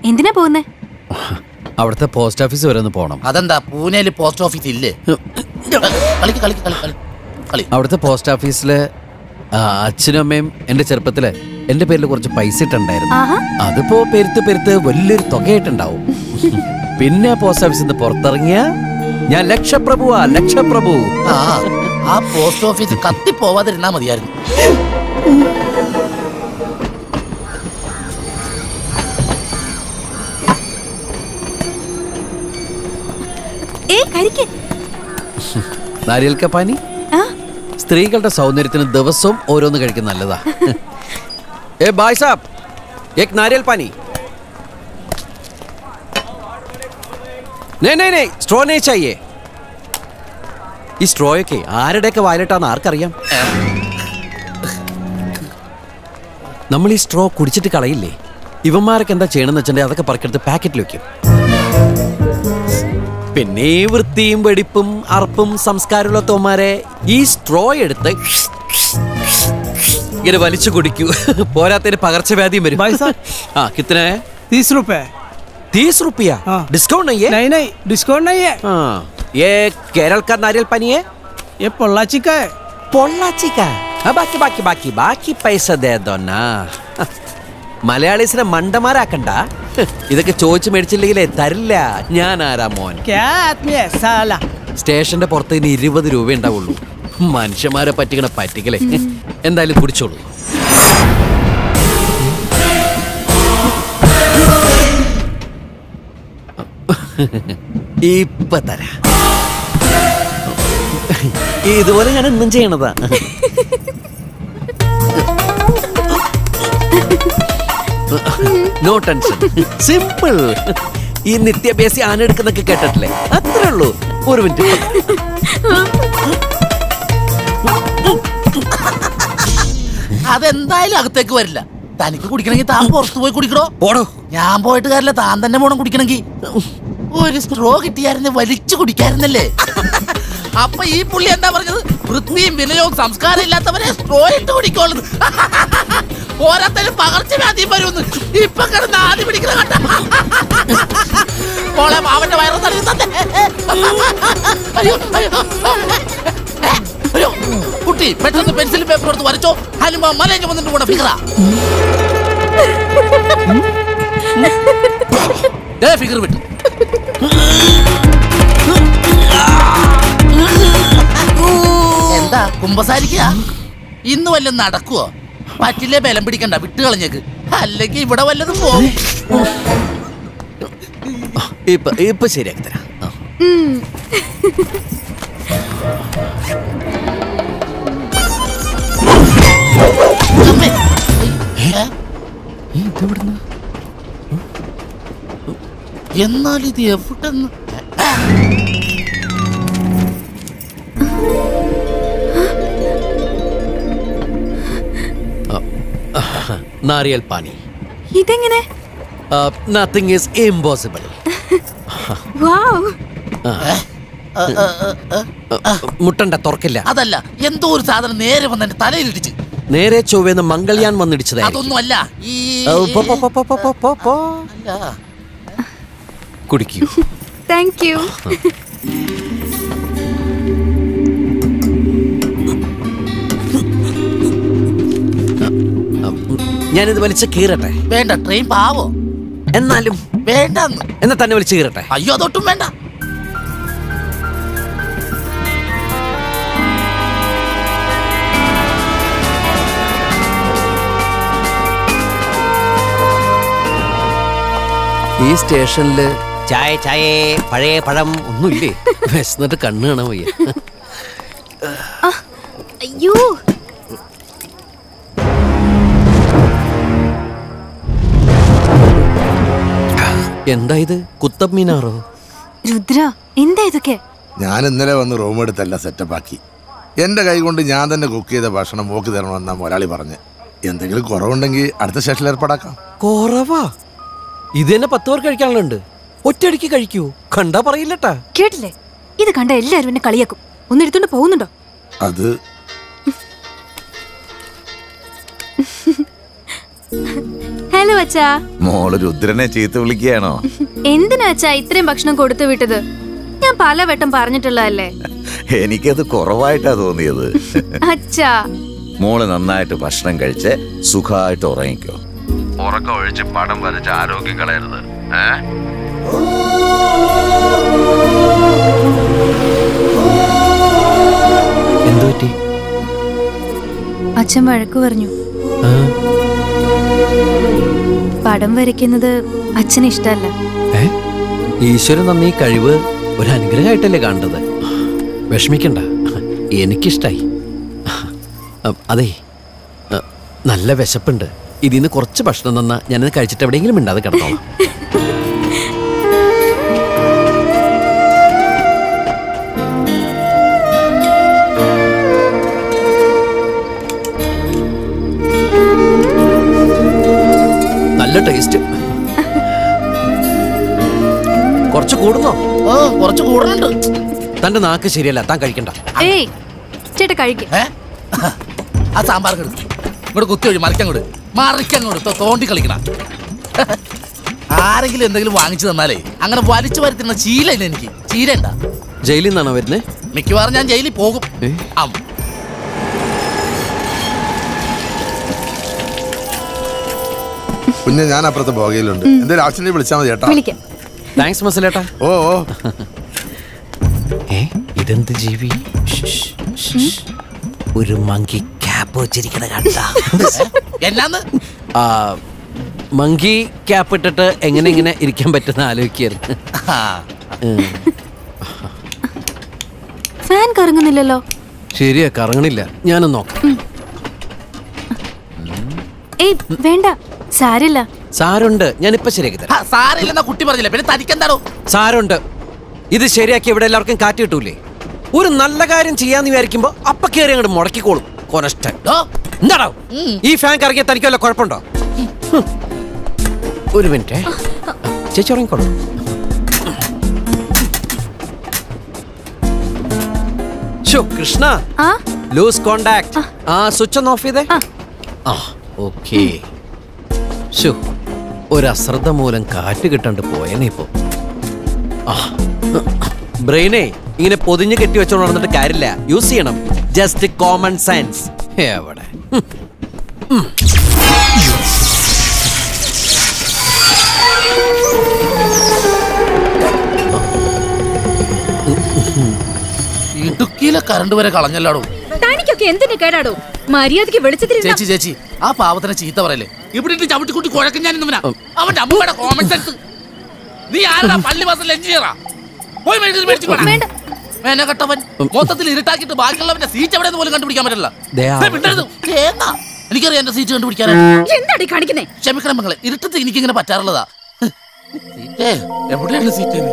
എന്തിനാ പോകുന്നേ അവിടുത്തെ പോസ്റ്റ് ഓഫീസ് വരെ ഒന്ന് പോകണം അതെന്താ പൂനെയിൽ പോസ്റ്റ് ഓഫീസ് ഇല്ലേ കളിക്ക് കളിക്ക് കളി കളി കളി അവിടുത്തെ പോസ്റ്റ് ഓഫീസില് ആ, അച്ഛനും അമ്മയും എന്റെ ചെറുപ്പത്തില് എന്റെ പേരിൽ കുറച്ച് പൈസ ഇട്ടുണ്ടായിരുന്നു ആഹാ അതിപ്പോ പെരുത്ത് പെരുത്ത് വലിയൊരു തുകയായിട്ടുണ്ടാവും പിന്നെ പോസ്റ്റ് ഓഫീസിൽ നിന്ന് പുറത്തിറങ്ങിയ ഞാൻ ലക്ഷപ്രഭുവാ ലക്ഷപ്രഭു ആ ആ പോസ്റ്റ് ഓഫീസ് കത്തി പോവാതിരുന്നാ മതിയായിരുന്നു ഏ കരിക്ക് നാരിയൽ കപ്പാനി ആ സ്ത്രീകളുടെ സൗന്ദര്യത്തിന് ദിവസവും ഓരോന്ന് കഴിക്കുന്ന നല്ലതാ ഏ ബായ് സാബ് ഏക് നാരിയൽ പാനി നേ നേ നേ സ്ട്രോ നേ ചായേ ഈ സ്ട്രോയൊക്കെ ആരുടെയൊക്കെ വായിലിട്ടാന്ന് ആർക്കറിയാം നമ്മൾ ഈ സ്ട്രോ കുടിച്ചിട്ട് കളയില്ലേ ഇവന്മാരൊക്കെ എന്താ ചെയ്യണമെന്ന് വെച്ചിട്ടുണ്ടെങ്കിൽ അതൊക്കെ പറക്കെടുത്ത് പാക്കറ്റിൽ വെക്കും പിന്നെ ഈ വൃത്തിയും വെടിപ്പും അറപ്പും സംസ്കാരമുള്ള തോമാരെ ഈ സ്ട്രോ എടുത്ത് ഇങ്ങനെ വലിച്ചു കുടിക്കൂ പോരാത്തതിന് പകർച്ചവ്യാധിയും വരും भाई साहब ആ കിത്തനെ तीस रुपए തീസ് റുപ്യ हाँ। ഡിസ്കൗണ്ട് नहीं है नहीं नहीं डिस्काउंट नहीं है हाँ ये केरल का नारियल पानी है ये पोल्लाची का है പൊള്ളാച്ചി കാ ആ, ബാക്കി ബാക്കി ബാക്കി ബാക്കി പൈസ ദേ ദോന്നാ മലയാളീസിനെ മണ്ടന്മാരാക്കണ്ട ഇതൊക്കെ ചോദിച്ചു മേടിച്ചില്ലെങ്കിലേ തരില്ല ഞാൻ ആരാ മോൻ क्या आदमी है साला സ്റ്റേഷന്റെ പുറത്ത് ഇനി ഇരുപത് രൂപ ഉണ്ടാവുള്ളൂ മനുഷ്യന്മാരെ പറ്റിക്കണ പറ്റിക്കലേ എന്തായാലും കുടിച്ചോളൂ ഇപ്പൊ തരാ ഇതുപോലെ ഞാൻ എന്നും ചെയ്യണതാ നോ ടെൻഷൻ സിമ്പിൾ ഈ നിത്യാഭ്യാസി ആന എടുക്കുന്നൊക്കെ കേട്ടിട്ടില്ലേ അത്രേ ഉള്ളൂ ഒരു മിനിറ്റ് അതെന്തായാലും അകത്തേക്ക് വരില്ല തനിക്ക് കുടിക്കണമെങ്കിൽ താൻ പുറത്തു പോയി കുടിക്കണോ പോടോ ഞാൻ പോയിട്ട് കാര്യമില്ല താൻ തന്നെ പോണം കുടിക്കണമെങ്കിൽ ഒരു സ്ട്രോ കിട്ടിയായിരുന്നു വലിച്ചു കുടിക്കായിരുന്നല്ലേ അപ്പൊ ഈ പുള്ളി എന്താ പറഞ്ഞത് വൃത്തിയും വിനയവും സംസ്കാരം ഇല്ലാത്തവരെ സ്ട്രോ ഇട്ട് കുടിക്കോളുന്നു ഓരോരുത്തരും പകർച്ചവ്യാധിയും വരുമെന്ന് ഇപ്പൊ കിടന്ന് ആദ്യം പിടിക്കുന്ന കണ്ട മോളെ അവന്റെ വയറ് തള്ളി തന്നെ അയ്യോ അയ്യോ അയ്യോ കുട്ടി പെട്ടെന്ന് പെൻസിൽ പേപ്പർ എടുത്ത് വരച്ചോ ഹനുമാൻ മലയും വന്നിട്ട് കൂടെ ഫിഗറ ഏ ഫിഗർ വിട്ടു എന്താ കുമ്പസാരിക്കുക ഇന്ന് വല്ലതും നടക്കുവോ പറ്റില്ലേ ബലം പിടിക്കണ്ട വിട്ട് കളഞ്ഞേക്ക് അല്ലെങ്കിൽ ഇവിടെ വല്ലതും പോകും ഇപ്പൊ ഇപ്പൊ ശരിയാക്കി തരാം ആ. അമ്മേ. ഏ? എന്നാൽ ഇത് എവിടെന്ന് നാരിയൽ പാനി ഇതെങ്ങനെ നത്തിങ് ഈസ് ഇമ്പോസിബിൾ വാവ് മുട്ടണ്ട തുറക്കില്ല അതല്ല എന്തോ ഒരു സാധനം നേരെ വന്ന് എന്റെ തലയിലിടിച്ച് നേരെ ചൊവ്വേന്ന് മംഗൾയാൻ വന്നിടിച്ചതായി അതൊന്നും അല്ല ഈ അല്ല കുടിക്കൂ താങ്ക് യു ഞാനിത് വലിച്ച് കീറട്ടെ വേണ്ട ട്രെയിൻ പാവോ എന്നാലും വേണ്ടെന്ന് എന്നാ തന്നെ വലിച്ച് കീറട്ടെ അയ്യോ അതൊട്ടും വേണ്ട ഈ സ്റ്റേഷനില് ചായ ചായ പഴയ പഴം ഒന്നുമില്ലേ വിശന്നിട്ട് കണ്ണ് കാണാൻ വയ്യ അയ്യോ എന്താ ഇത് കുത്തബ് മീനാറോ രുദ്ര എന്താ ഇതൊക്കെ ഞാൻ ഇന്നലെ വന്ന് റൂം എടുത്തല്ല സെറ്റപ്പ് ആക്കി എൻ്റെ കൈ കൊണ്ട് ഞാൻ തന്നെ കുക്ക് ചെയ്ത ഭക്ഷണം മോക്ക് തരണമെന്നാ മുതലാളി പറഞ്ഞ് എന്തെങ്കിലും കുറവുണ്ടെങ്കിൽ അടുത്ത സ്റ്റേഷനിൽ ഏർപ്പാടാക്കാം കുറവാ ഇത് തന്നെ പത്ത് പേർ കഴിക്കാനുണ്ട് ഒറ്റയടിക്ക് കഴിക്കൂ കണ്ടാ പറയില്ലട്ടാ കേട്ടില്ലേ ഇത് കണ്ട എല്ലാരും എന്നെ കളിയാക്കും ഒന്ന് എടുത്തോണ്ട് പോകുന്നുണ്ടോ അത് ഹേ ഹലോ അച്ഛാ മോള് രുദ്രനെ ചീത്ത വിളിക്കുകയാണോ എന്തിനാ അച്ഛാ ഇത്രയും ഭക്ഷണം കൊടുത്തു വിട്ടത് ഞാൻ പലവട്ടം പറഞ്ഞിട്ടുള്ളതല്ലേ എനിക്കത് കുറവായിട്ടാ തോന്നിയത് അച്ഛാ മോള് നന്നായിട്ട് ഭക്ഷണം കഴിച്ച് സുഖമായിട്ട് ഉറങ്ങിക്കോ ഉറക്കം ഒഴിച്ച് പടം വരച്ച് ആരോഗ്യം കളയരുത് ഏ എന്തു പറ്റി അച്ഛൻ വഴക്കു പറഞ്ഞു ആ, പടം വരയ്ക്കുന്നത് അച്ഛന് ഇഷ്ടല്ല ഏ? ഈശ്വരൻ തന്ന ഈ കഴിവ് ഒരു അനുഗ്രഹമായിട്ടല്ലേ കാണേണ്ടത് വിഷമിക്കണ്ട എനിക്കിഷ്ടായി അ, അതെ അ, നല്ല വിശപ്പുണ്ട് ഇതിന്ന് കുറച്ച് ഭക്ഷണം തന്നാ ഞാനത് കഴിച്ചിട്ട് എവിടെയെങ്കിലും മിണ്ടാതെ കിടന്നോളാം നല്ല ടേസ്റ്റ് കുറച്ച് കൂടുന്നോ ഓ കുറച്ച് കൂടുതലുണ്ട് തന്റെ നാക്ക് ശരിയല്ല താൻ കഴിക്കണ്ട ഏയ് ചേട്ടാ കഴിക്ക് ഏ ആ സാമ്പാർ എടുത്തു ഇങ്ങോട്ട് കുത്തി ഒഴി മറിക്കങ്ങോട്ട് മറിക്കങ്ങോട്ട് തോണ്ടി കളിക്കണ ആരെങ്കിലും എന്തെങ്കിലും വാങ്ങിച്ചു തന്നാലേ അങ്ങനെ വലിച്ചു വരുത്തുന്ന ശീലമില്ല എനിക്ക് ശീലണ്ട ജയിലിൽ നിന്നാണോ വരുന്നത് മിക്കവാറും ഞാൻ ജയിലിൽ പോകും ഏ? ആം. കുഞ്ഞെ ഞാൻ അപ്പുറത്തെ പോകയിലുണ്ട് എന്തെങ്കിലും ആവശ്യം വിളിച്ചാൽ മതി ചേട്ടാ വിളിക്കാം താങ്ക്സ് മസലേട്ടാ ഓ ഓ ഏ ഇതെന്ത് ജീവി ഒരു മങ്കി ക്യാപ്പ് വെച്ചിരിക്കണ കണ്ട എന്നാന്ന് ആ മങ്കി ക്യാപ്പ് ഇട്ടിട്ട് എങ്ങനെ ഇങ്ങനെ ഇരിക്കാൻ പറ്റുന്ന ആലോചിക്കായിരുന്നു ആ, ഉം. ഫാൻ കറങ്ങുന്നില്ലല്ലോ ശരിയാ കറങ്ങണില്ല ഞാനൊന്ന് നോക്കാം ഏയ് വേണ്ട സാരില്ല സാരുണ്ട് ഞാനിപ്പോ ശരിയാക്കി ആ, തരാം സാരമില്ലെന്നാ കുട്ടി പറഞ്ഞില്ല പിന്നെ തനിക്കെന്താണോ സാരുണ്ട് ഇത് ശരിയാക്കി ഇവിടെ എല്ലാവർക്കും കാറ്റ് കിട്ടൂലേ ഒരു നല്ല കാര്യം ചെയ്യാന്ന് വിചാരിക്കുമ്പോ അപ്പ കയറി അങ്ങോട്ട് മുടക്കിക്കോളും കൊനഷ്ട ഡോ, എന്താണോ ഉം. ഈ ഫാൻ കറങ്ങിയ തനിക്ക് വല്ല കുഴപ്പമുണ്ടോ ഹും. ഒരു മിനിറ്റ് ചേച്ചി ഉറങ്ങിക്കോളൂ ഷോ കൃഷ്ണ ആ ലൂസ് കോണ്ടാക്ട് ആ സ്വിച്ച് ഒന്ന് ഓഫ് ചെയ്തേ ആ. ആ ഓക്കേ ഷോ ഒരു അശ്രദ്ധ മൂലം കാറ്റ് കിട്ടാണ്ട് പോയേനെ ഇപ്പോ ആ ബ്രെയിനെ ഇങ്ങനെ പൊതിഞ്ഞ് കെട്ടി വെച്ചോണ്ട് നടന്നിട്ട് കാര്യമില്ല യൂസ് ചെയ്യണം ജസ്റ്റ് കോമൺ സെൻസ് എവിടെ ഹും. ഇടുക്കിയിലെ കറണ്ട് വരെ കളഞ്ഞല്ലാടോ തനിക്കൊക്കെ എന്തിന്റെ കേടാടോ മര്യാദക്ക് വെളിച്ചത്തിൽ ചേച്ചി ചേച്ചി ആ പാവത്തിനെ ചീത്ത പറയല്ലേ ഇവിടെ ഇട്ട് ചവിട്ടിക്കുട്ടി കുഴക്കും ഞാൻ ഇന്നവനാ അവന്റെ അമ്മയുടെ കോമൺ സെൻസ് നീ ആരാ പള്ളി ബസ്സിൽ എഞ്ചിനീയറാ പോയി മേടിച്ച് മേടിച്ച് കൊണ്ടുവാ. വേണ്ട മേനകെട്ടവൻ മൊത്തത്തിൽ ഇരുട്ടാക്കിയിട്ട് ബാക്കിയുള്ളവന്റെ സീറ്റ് എവിടെയെന്ന് പോലും കണ്ടുപിടിക്കാൻ പറ്റില്ല ദേ ആ- ദേ വിട്ടരുത്. തേങ്ങ. എനിക്കറിയാം എന്റെ സീറ്റ് കണ്ടുപിടിക്കാനാണ് എന്താടി കാണിക്കുന്നേ ക്ഷമിക്കണം മകളെ ഇരുട്ടത്ത് എനിക്കിങ്ങനെ പറ്റാറുള്ളതാ സീറ്റേ എവിടെയാണ് സീറ്റ്